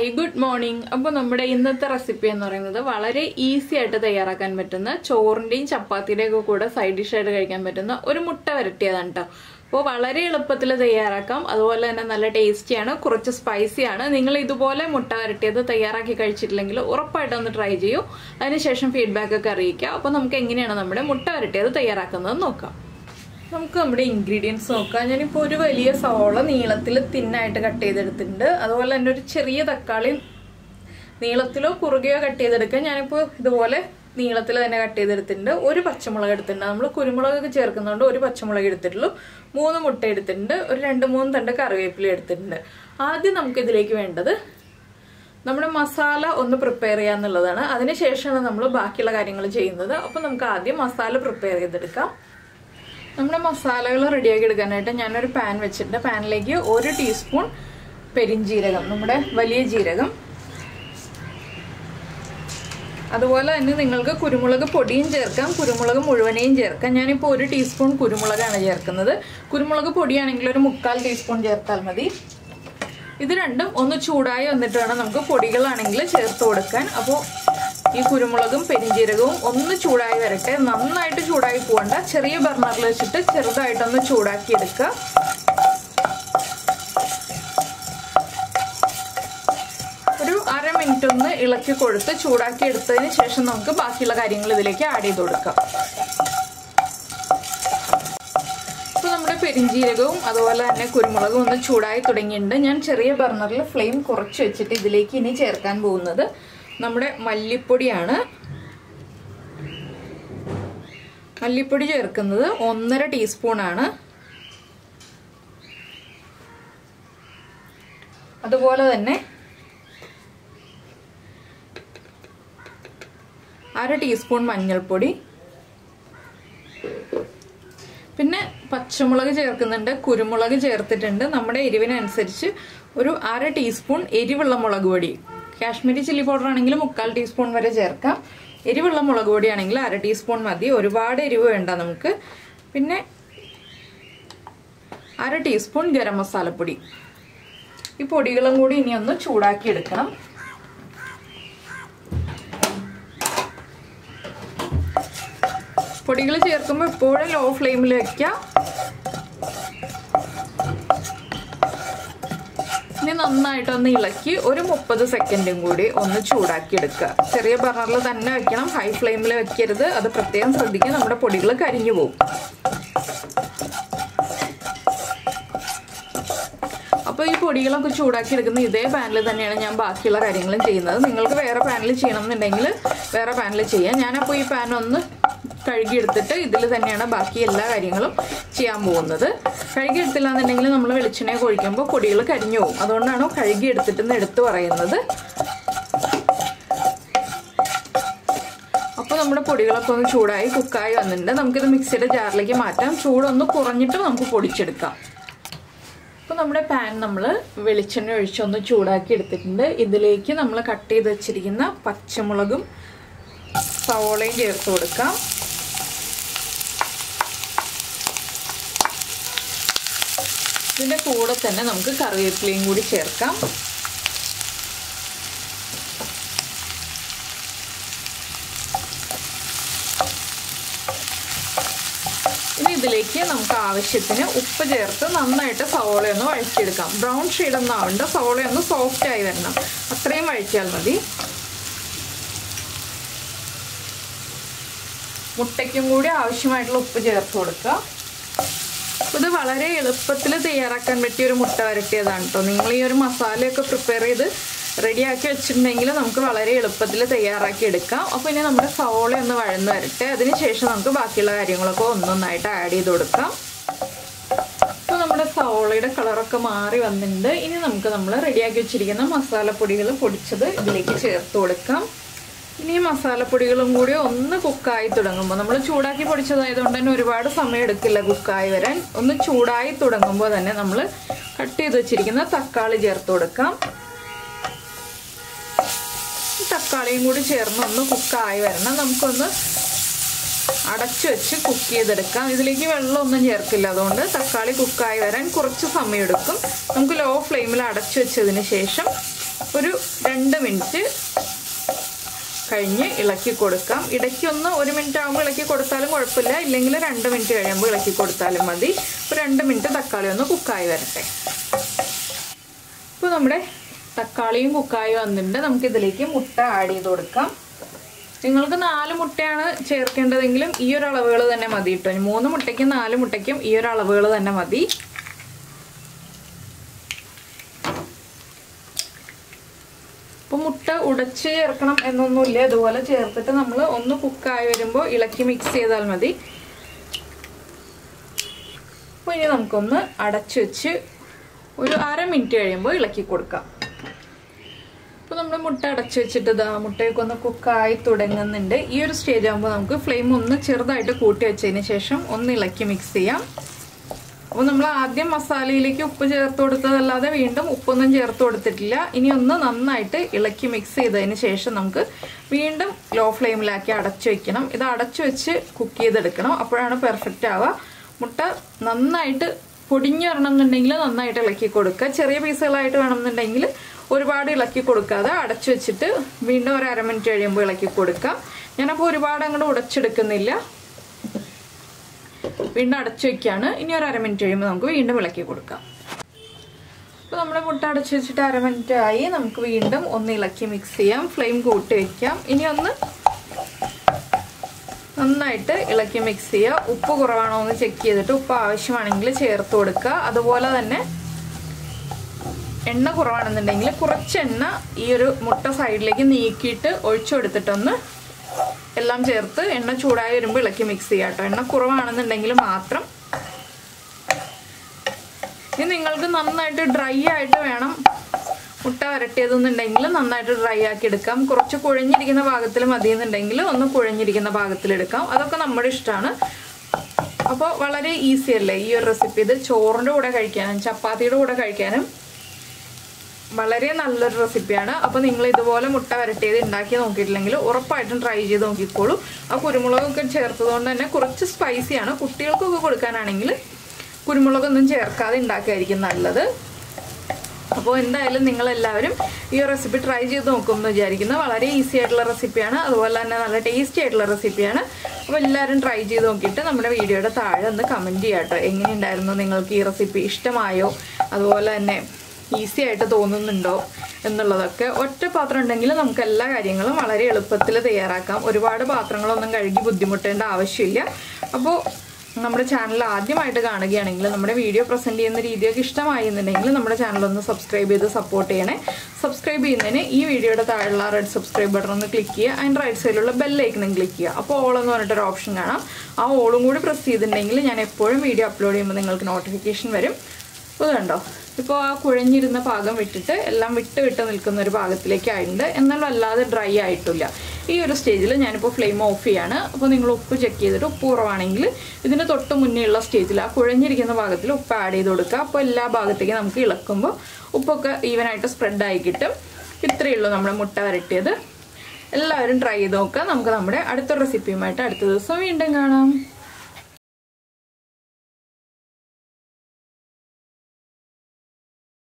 hi good morning അപ്പോൾ നമ്മുടെ ഇന്നത്തെ റെസിപ്പി എന്ന് പറയുന്നത് വളരെ ഈസി ആയിട്ട് തയ്യാറാക്കാൻ പറ്റുന്ന ചോറിൻ്റെയും ചപ്പാത്തിയുടെയും ഒക്കെ കൂടെ സൈഡ് ഡിഷായിട്ട് കഴിക്കാൻ പറ്റുന്ന ഒരു മുട്ട വരട്ടിയതാണ് കേട്ടോ അപ്പോൾ വളരെ എളുപ്പത്തിൽ തയ്യാറാക്കാം അതുപോലെ തന്നെ നല്ല ടേസ്റ്റിയാണ് കുറച്ച് സ്പൈസിയാണ് നിങ്ങൾ ഇതുപോലെ മുട്ട വരട്ടിയത് തയ്യാറാക്കി കഴിച്ചിട്ടില്ലെങ്കിൽ ഉറപ്പായിട്ടും ഒന്ന് ട്രൈ ചെയ്യൂ അതിനുശേഷം ഫീഡ്ബാക്ക് ഒക്കെ അറിയിക്കുക അപ്പോൾ നമുക്ക് എങ്ങനെയാണ് നമ്മുടെ മുട്ട വരട്ടിയത് തയ്യാറാക്കുന്നത് നോക്കാം നമുക്ക് നമ്മുടെ ഇൻഗ്രീഡിയൻസ് നോക്കാം ഞാനിപ്പോൾ ഒരു വലിയ സവോള നീളത്തിൽ തിന്നായിട്ട് കട്ട് ചെയ്തെടുത്തിട്ടുണ്ട് അതുപോലെ തന്നെ ഒരു ചെറിയ തക്കാളി നീളത്തിലോ കുറുകയോ കട്ട് ചെയ്തെടുക്കുക ഞാനിപ്പോൾ ഇതുപോലെ നീളത്തിൽ തന്നെ കട്ട് ചെയ്തെടുത്തിട്ടുണ്ട് ഒരു പച്ചമുളക് എടുത്തിട്ടുണ്ട് നമ്മൾ കുരുമുളകൊക്കെ ചേർക്കുന്നതുകൊണ്ട് ഒരു പച്ചമുളക് എടുത്തിട്ടുള്ളൂ മൂന്ന് മുട്ട എടുത്തിട്ടുണ്ട് ഒരു രണ്ട് മൂന്ന് തണ്ട് കറിവേപ്പില എടുത്തിട്ടുണ്ട് ആദ്യം നമുക്ക് ഇതിലേക്ക് വേണ്ടത് നമ്മുടെ മസാല ഒന്ന് പ്രിപ്പയർ ചെയ്യുക എന്നുള്ളതാണ് അതിനുശേഷമാണ് നമ്മൾ ബാക്കിയുള്ള കാര്യങ്ങൾ ചെയ്യുന്നത് അപ്പോൾ നമുക്ക് ആദ്യം മസാല പ്രിപ്പയർ ചെയ്തെടുക്കാം നമ്മുടെ മസാലകൾ റെഡിയാക്കി എടുക്കാനായിട്ട് ഞാനൊരു പാൻ വെച്ചിട്ടുണ്ട് പാനിലേക്ക് ഒരു ടീസ്പൂൺ പെരിഞ്ജീരകം നമ്മുടെ വലിയ ജീരകം അതുപോലെ തന്നെ നിങ്ങൾക്ക് കുരുമുളക് പൊടിയും ചേർക്കാം കുരുമുളക് മുഴുവനെയും ചേർക്കാം ഞാനിപ്പോൾ ഒരു ടീസ്പൂൺ കുരുമുളകാണ് ചേർക്കുന്നത് കുരുമുളക് പൊടിയാണെങ്കിൽ ഒരു മുക്കാൽ ടീസ്പൂൺ ചേർത്താൽ മതി ഇത് രണ്ടും ഒന്ന് ചൂടായി വന്നിട്ട് വേണം നമുക്ക് പൊടികളാണെങ്കിൽ ചേർത്ത് കൊടുക്കാൻ അപ്പോൾ ഈ കുരുമുളകും പെരിഞ്ജീരകവും ഒന്ന് ചൂടായി വരട്ടെ നന്നായിട്ട് ചൂടായി പോകണ്ട ചെറിയ ബർണറിൽ വെച്ചിട്ട് ചെറുതായിട്ടൊന്ന് ചൂടാക്കി എടുക്കുക ഒരു അര മിനിറ്റ് ഒന്ന് ഇളക്കി കൊടുത്ത് ചൂടാക്കി എടുത്തതിന് ശേഷം നമുക്ക് ബാക്കിയുള്ള കാര്യങ്ങൾ ഇതിലേക്ക് ആഡ് ചെയ്ത് കൊടുക്കാം ഇപ്പോൾ നമ്മുടെ പെരിഞ്ജീരകവും അതുപോലെ തന്നെ കുരുമുളകും ഒന്ന് ചൂടായി തുടങ്ങിയിട്ടുണ്ട് ഞാൻ ചെറിയ ബർണറിൽ ഫ്ലെയിം കുറച്ച് വെച്ചിട്ട് ഇതിലേക്ക് ഇനി ചേർക്കാൻ പോകുന്നത് നമ്മുടെ മല്ലിപ്പൊടിയാണ് മല്ലിപ്പൊടി ചേർക്കുന്നത് ഒന്നര ടീസ്പൂണാണ് അതുപോലെ തന്നെ അര ടീസ്പൂൺ മഞ്ഞൾപ്പൊടി പിന്നെ പച്ചമുളക് ചേർക്കുന്നുണ്ട് കുരുമുളക് ചേർത്തിട്ടുണ്ട് നമ്മുടെ എരിവിനനുസരിച്ച് ഒരു അര ടീസ്പൂൺ എരിവുള്ള മുളക് പൊടി കാശ്മീരി ചില്ലി പൗഡർ ആണെങ്കിൽ മുക്കാൽ ടീസ്പൂൺ വരെ ചേർക്കാം എരിവുള്ള മുളക് പൊടി ആണെങ്കിൽ അര ടീസ്പൂൺ മതി ഒരുപാട് എരിവ് വേണ്ട നമുക്ക് പിന്നെ അര ടീസ്പൂൺ ഗരം മസാലപ്പൊടി ഈ പൊടികളും കൂടി ഇനി ഒന്ന് ചൂടാക്കി എടുക്കണം പൊടികൾ ചേർക്കുമ്പോൾ എപ്പോഴും ലോ ഫ്ലെയിമിൽ വെക്കാം ഇനി നന്നായിട്ടൊന്ന് ഇളക്കി ഒരു മുപ്പത് സെക്കൻഡും കൂടി ഒന്ന് ചൂടാക്കി എടുക്കുക ചെറിയ ബർണറിൽ തന്നെ വെക്കണം ഹൈ ഫ്ലെയിമിൽ വെക്കരുത് അത് പ്രത്യേകം ശ്രദ്ധിക്കുക നമ്മുടെ പൊടികൾ കരിഞ്ഞു പോകും അപ്പോൾ ഈ പൊടികളൊക്കെ ചൂടാക്കി എടുക്കുന്ന ഇതേ പാനിൽ തന്നെയാണ് ഞാൻ ബാക്കിയുള്ള കാര്യങ്ങളും ചെയ്യുന്നത് നിങ്ങൾക്ക് വേറെ പാനിൽ ചെയ്യണം എന്നുണ്ടെങ്കിൽ വേറെ പാനിൽ ചെയ്യാം ഞാനപ്പോൾ ഈ പാൻ ഒന്ന് കഴുകിയെടുത്തിട്ട് ഇതിൽ തന്നെയാണ് ബാക്കി എല്ലാ കാര്യങ്ങളും ചെയ്യാൻ പോകുന്നത് കഴുകിയെടുത്തില്ല എന്നുണ്ടെങ്കിൽ നമ്മൾ വെളിച്ചെണ്ണ കൊഴിക്കുമ്പോൾ പൊടികൾ കരിഞ്ഞു പോകും അതുകൊണ്ടാണ് കഴുകിയെടുത്തിട്ടെന്ന് എടുത്തു പറയുന്നത് അപ്പോൾ നമ്മുടെ പൊടികളൊക്കെ ഒന്ന് ചൂടായി കുക്കായി വന്നിട്ടുണ്ട് നമുക്കിത് മിക്സിയുടെ ജാറിലേക്ക് മാറ്റാം ചൂടൊന്ന് കുറഞ്ഞിട്ട് നമുക്ക് പൊടിച്ചെടുക്കാം അപ്പോൾ നമ്മുടെ പാൻ നമ്മൾ വെളിച്ചെണ്ണ ഒഴിച്ചൊന്ന് ചൂടാക്കി എടുത്തിട്ടുണ്ട് ഇതിലേക്ക് നമ്മൾ കട്ട് ചെയ്ത് വെച്ചിരിക്കുന്ന പച്ചമുളകും സവോളയും ചേർത്ത് കൊടുക്കാം ഇതിൻ്റെ കൂടെ തന്നെ നമുക്ക് കറിവേപ്പിലയും കൂടി ചേർക്കാം ഇനി ഇതിലേക്ക് നമുക്ക് ആവശ്യത്തിന് ഉപ്പ് ചേർത്ത് നന്നായിട്ട് സവോളയൊന്ന് വഴറ്റിയെടുക്കാം ബ്രൗൺ ഷെയ്ഡൊന്നും ആവണ്ട സവോളയൊന്ന് സോഫ്റ്റ് ആയി വരണം അത്രയും വഴറ്റിയാൽ മതി മുട്ടയ്ക്കും കൂടി ആവശ്യമായിട്ടുള്ള ഉപ്പ് ചേർത്ത് കൊടുക്കുക ഇത് വളരെ എളുപ്പത്തിൽ തയ്യാറാക്കാൻ പറ്റിയ ഒരു മുട്ട വരട്ടിയതാണ് കേട്ടോ നിങ്ങൾ ഈ ഒരു മസാലയൊക്കെ പ്രിപ്പയർ ചെയ്ത് റെഡിയാക്കി വെച്ചിട്ടുണ്ടെങ്കിൽ നമുക്ക് വളരെ എളുപ്പത്തിൽ തയ്യാറാക്കി എടുക്കാം അപ്പോൾ ഇനി നമ്മുടെ സവോള ഒന്ന് വഴന്ന് വരട്ടെ അതിനുശേഷം നമുക്ക് ബാക്കിയുള്ള കാര്യങ്ങളൊക്കെ ഒന്നൊന്നായിട്ട് ആഡ് ചെയ്ത് കൊടുക്കാം അപ്പോൾ നമ്മുടെ സവോളയുടെ കളറൊക്കെ മാറി വന്നിട്ടുണ്ട് ഇനി നമുക്ക് നമ്മൾ റെഡിയാക്കി വെച്ചിരിക്കുന്ന മസാലപ്പൊടികൾ പൊടിച്ചത് ഇതിലേക്ക് ചേർത്ത് കൊടുക്കാം ഇനി മസാലപ്പൊടികളും കൂടി ഒന്ന് കുക്കായി തുടങ്ങുമ്പോൾ നമ്മൾ ചൂടാക്കി പൊടിച്ചതായതുകൊണ്ട് തന്നെ ഒരുപാട് സമയം എടുക്കില്ല കുക്കായി വരാൻ ഒന്ന് ചൂടായി തുടങ്ങുമ്പോൾ തന്നെ നമ്മൾ കട്ട് ചെയ്ത് വെച്ചിരിക്കുന്ന തക്കാളി ചേർത്ത് കൊടുക്കാം തക്കാളിയും കൂടി ചേർന്ന് ഒന്ന് കുക്കായി വരണം നമുക്കൊന്ന് അടച്ചു വെച്ച് കുക്ക് ചെയ്തെടുക്കാം ഇതിലേക്ക് വെള്ളമൊന്നും ചേർക്കില്ല അതുകൊണ്ട് തക്കാളി കുക്കായി വരാൻ കുറച്ച് സമയം എടുക്കും നമുക്ക് ലോ ഫ്ലെയിമിൽ അടച്ചു വെച്ചതിന് ശേഷം ഒരു രണ്ട് മിനിറ്റ് കഴിഞ്ഞ് ഇളക്കി കൊടുക്കാം ഇടയ്ക്കൊന്ന് ഒരു മിനിറ്റ് ആകുമ്പോൾ ഇളക്കി കൊടുത്താലും കുഴപ്പമില്ല ഇല്ലെങ്കിൽ രണ്ട് മിനിറ്റ് കഴിയുമ്പോൾ ഇളക്കി കൊടുത്താലും മതി ഒരു രണ്ട് മിനിറ്റ് തക്കാളി ഒന്ന് കുക്കായി വരട്ടെ ഇപ്പോൾ നമ്മുടെ തക്കാളിയും കുക്കായും വന്നിട്ടുണ്ട് നമുക്ക് ഇതിലേക്ക് മുട്ട ആഡ് ചെയ്ത് കൊടുക്കാം നിങ്ങൾക്ക് നാല് മുട്ടയാണ് ചേർക്കേണ്ടതെങ്കിലും ഈ ഒരു അളവുകൾ തന്നെ മതി കേട്ടോ ഇനി മൂന്ന് മുട്ടയ്ക്കും നാല് മുട്ടയ്ക്കും ഈ ഒരു അളവുകൾ തന്നെ മതി അപ്പോൾ മുട്ട ഉടച്ച് ചേർക്കണം എന്നൊന്നുമില്ല ഇതുപോലെ ചേർത്തിട്ട് നമ്മൾ ഒന്ന് കുക്കായി വരുമ്പോൾ ഇളക്കി മിക്സ് ചെയ്താൽ മതി അപ്പോൾ ഇനി നമുക്കൊന്ന് അടച്ചു വെച്ച് ഒരു അര മിനിറ്റ് കഴിയുമ്പോൾ ഇളക്കി കൊടുക്കാം അപ്പോൾ നമ്മൾ മുട്ട അടച്ചു വെച്ചിട്ട് ഇതാ മുട്ടയൊക്കെ ഒന്ന് കുക്കായി തുടങ്ങുന്നുണ്ട് ഈ ഒരു സ്റ്റേജ് ആകുമ്പോൾ നമുക്ക് ഫ്ലെയിം ഒന്ന് ചെറുതായിട്ട് കൂട്ടി വെച്ചതിന് ശേഷം ഒന്ന് ഇളക്കി മിക്സ് ചെയ്യാം അപ്പോൾ നമ്മൾ ആദ്യം മസാലയിലേക്ക് ഉപ്പ് ചേർത്ത് കൊടുത്തതല്ലാതെ വീണ്ടും ഉപ്പൊന്നും ചേർത്ത് കൊടുത്തിട്ടില്ല ഇനി ഒന്ന് നന്നായിട്ട് ഇളക്കി മിക്സ് ചെയ്തതിന് ശേഷം നമുക്ക് വീണ്ടും ലോ ഫ്ലെയിമിലാക്കി അടച്ചു വെക്കണം ഇത് അടച്ചു വെച്ച് കുക്ക് ചെയ്തെടുക്കണം അപ്പോഴാണ് പെർഫെക്റ്റ് ആവുക മുട്ട നന്നായിട്ട് പൊടിഞ്ഞു വരണം എന്നുണ്ടെങ്കിൽ നന്നായിട്ട് ഇളക്കി കൊടുക്കുക ചെറിയ പീസുകളായിട്ട് വേണമെന്നുണ്ടെങ്കിൽ ഒരുപാട് ഇളക്കി കൊടുക്കാതെ അടച്ചു വെച്ചിട്ട് വീണ്ടും ഒരു അര മിനിറ്റ് കഴിയുമ്പോൾ ഇളക്കി കൊടുക്കാം ഞാനപ്പോൾ ഒരുപാട് അങ്ങോട്ട് ഉടച്ചെടുക്കുന്നില്ല വീണ്ടും അടച്ചു വെക്കുകയാണ് ഇനി ഒരു അര മിനിറ്റ് കഴിയുമ്പോൾ നമുക്ക് വീണ്ടും ഇളക്കി കൊടുക്കാം അപ്പോൾ നമ്മുടെ മുട്ട അടച്ചു വെച്ചിട്ട് അര മിനിറ്റ് ആയി നമുക്ക് വീണ്ടും ഒന്ന് ഇളക്കി മിക്സ് ചെയ്യാം ഫ്ലെയിം കൂട്ടി വെക്കാം ഇനി ഒന്ന് നന്നായിട്ട് ഇളക്കി മിക്സ് ചെയ്യുക ഉപ്പ് കുറവാണോ എന്ന് ചെക്ക് ചെയ്തിട്ട് ഉപ്പ് ആവശ്യമാണെങ്കിൽ ചേർത്ത് കൊടുക്കുക അതുപോലെ തന്നെ എണ്ണ കുറവാണെന്നുണ്ടെങ്കിൽ കുറച്ച് എണ്ണ ഈ ഒരു മുട്ട സൈഡിലേക്ക് നീക്കിയിട്ട് ഒഴിച്ചു കൊടുത്തിട്ടൊന്ന് എല്ലാം ചേർത്ത് എണ്ണ ചൂടായി വരുമ്പോൾ ഇളക്കി മിക്സ് ചെയ്യാം കേട്ടോ എണ്ണ കുറവാണെന്നുണ്ടെങ്കിൽ മാത്രം ഇനി നിങ്ങൾക്ക് നന്നായിട്ട് ഡ്രൈ ആയിട്ട് വേണം മുട്ട വരട്ടിയതെന്നുണ്ടെങ്കിൽ നന്നായിട്ട് ഡ്രൈ ആക്കി എടുക്കാം കുറച്ച് കുഴഞ്ഞിരിക്കുന്ന ഭാഗത്തിൽ മതിയെന്നുണ്ടെങ്കിൽ ഒന്ന് കുഴഞ്ഞിരിക്കുന്ന ഭാഗത്തിൽ എടുക്കാം അതൊക്കെ നമ്മുടെ ഇഷ്ടമാണ് അപ്പോൾ വളരെ ഈസി അല്ലേ ഈ ഒരു റെസിപ്പി ഇത് ചോറിൻ്റെ കൂടെ കഴിക്കാനും ചപ്പാത്തിയുടെ കൂടെ കഴിക്കാനും വളരെ നല്ലൊരു റെസിപ്പിയാണ് അപ്പോൾ നിങ്ങൾ ഇതുപോലെ മുട്ട വരട്ടിയത് ഉണ്ടാക്കി നോക്കിയിട്ടില്ലെങ്കിൽ ഉറപ്പായിട്ടും ട്രൈ ചെയ്ത് നോക്കിക്കോളൂ ആ കുരുമുളകൊക്കെ ചേർത്തതുകൊണ്ട് തന്നെ കുറച്ച് സ്പൈസിയാണ് കുട്ടികൾക്കൊക്കെ കൊടുക്കാനാണെങ്കിൽ കുരുമുളകൊന്നും ചേർക്കാതെ ഉണ്ടാക്കിയായിരിക്കും നല്ലത് അപ്പോൾ എന്തായാലും നിങ്ങളെല്ലാവരും ഈ റെസിപ്പി ട്രൈ ചെയ്ത് നോക്കുമെന്ന് വിചാരിക്കുന്നു വളരെ ഈസി ആയിട്ടുള്ള റെസിപ്പിയാണ് അതുപോലെ തന്നെ നല്ല ടേസ്റ്റി ആയിട്ടുള്ള റെസിപ്പിയാണ് അപ്പോൾ എല്ലാവരും ട്രൈ ചെയ്ത് നോക്കിയിട്ട് നമ്മുടെ വീഡിയോയുടെ താഴെ ഒന്ന് കമൻറ്റ് ചെയ്യാം കേട്ടോ എങ്ങനെയുണ്ടായിരുന്നു നിങ്ങൾക്ക് ഈ റെസിപ്പി ഇഷ്ടമായോ അതുപോലെ തന്നെ ഈസി ആയിട്ട് തോന്നുന്നുണ്ടോ എന്നുള്ളതൊക്കെ ഒറ്റ പാത്രം ഉണ്ടെങ്കിൽ നമുക്ക് എല്ലാ കാര്യങ്ങളും വളരെ എളുപ്പത്തിൽ തയ്യാറാക്കാം ഒരുപാട് പാത്രങ്ങളൊന്നും കഴുകി ബുദ്ധിമുട്ടേണ്ട ആവശ്യമില്ല അപ്പോൾ നമ്മുടെ ചാനൽ ആദ്യമായിട്ട് കാണുകയാണെങ്കിൽ നമ്മുടെ വീഡിയോ പ്രസൻറ്റ് ചെയ്യുന്ന രീതിയൊക്കെ ഇഷ്ടമായി എന്നുണ്ടെങ്കിൽ നമ്മുടെ ചാനൽ ഒന്ന് സബ്സ്ക്രൈബ് ചെയ്ത് സപ്പോർട്ട് ചെയ്യണേ സബ്സ്ക്രൈബ് ചെയ്യുന്നതിന് ഈ വീഡിയോയുടെ താഴെയുള്ള റെഡ് സബ്സ്ക്രൈബ് ബട്ടൺ ഒന്ന് ക്ലിക്ക് ചെയ്യുക അതിൻ്റെ റൈറ്റ് സൈഡിലുള്ള ബെല്ലൈക്കണും ക്ലിക്ക് ചെയ്യുക അപ്പോൾ ഓൾ എന്ന് പറഞ്ഞിട്ടൊരു ഓപ്ഷൻ കാണാം ആ ഓളും കൂടി പ്രസ് ചെയ്തിട്ടുണ്ടെങ്കിൽ ഞാൻ എപ്പോഴും വീഡിയോ അപ്ലോഡ് ചെയ്യുമ്പോൾ നിങ്ങൾക്ക് നോട്ടിഫിക്കേഷൻ വരും അപ്പോൾ ഇത് കണ്ടോ ഇപ്പോൾ ആ കുഴഞ്ഞിരുന്ന പാകം വിട്ടിട്ട് എല്ലാം വിട്ട് വിട്ട് നിൽക്കുന്ന ഒരു പാകത്തിലേക്ക് ആയിട്ടുണ്ട് എന്നാൽ വല്ലാതെ ഡ്രൈ ആയിട്ടില്ല ഈ ഒരു സ്റ്റേജിൽ ഞാനിപ്പോൾ ഫ്ലെയിം ഓഫ് ചെയ്യാണ് അപ്പോൾ നിങ്ങൾ ഉപ്പ് ചെക്ക് ചെയ്തിട്ട് ഉപ്പ് കുറവാണെങ്കിൽ ഇതിന് തൊട്ട് മുന്നേ ഉള്ള സ്റ്റേജിൽ ആ കുഴഞ്ഞിരിക്കുന്ന ഭാഗത്തിൽ ഉപ്പ് ആഡ് ചെയ്ത് കൊടുക്കുക അപ്പോൾ എല്ലാ ഭാഗത്തേക്കും നമുക്ക് ഇളക്കുമ്പോൾ ഉപ്പൊക്കെ ഈവനായിട്ട് സ്പ്രെഡ് ആയി കിട്ടും ഇത്രയേ ഉള്ളൂ നമ്മുടെ മുട്ട വരട്ടിയത് എല്ലാവരും ട്രൈ ചെയ്ത് നോക്കുക നമുക്ക് നമ്മുടെ അടുത്ത റെസിപ്പിയുമായിട്ട് അടുത്ത ദിവസം വീണ്ടും കാണാം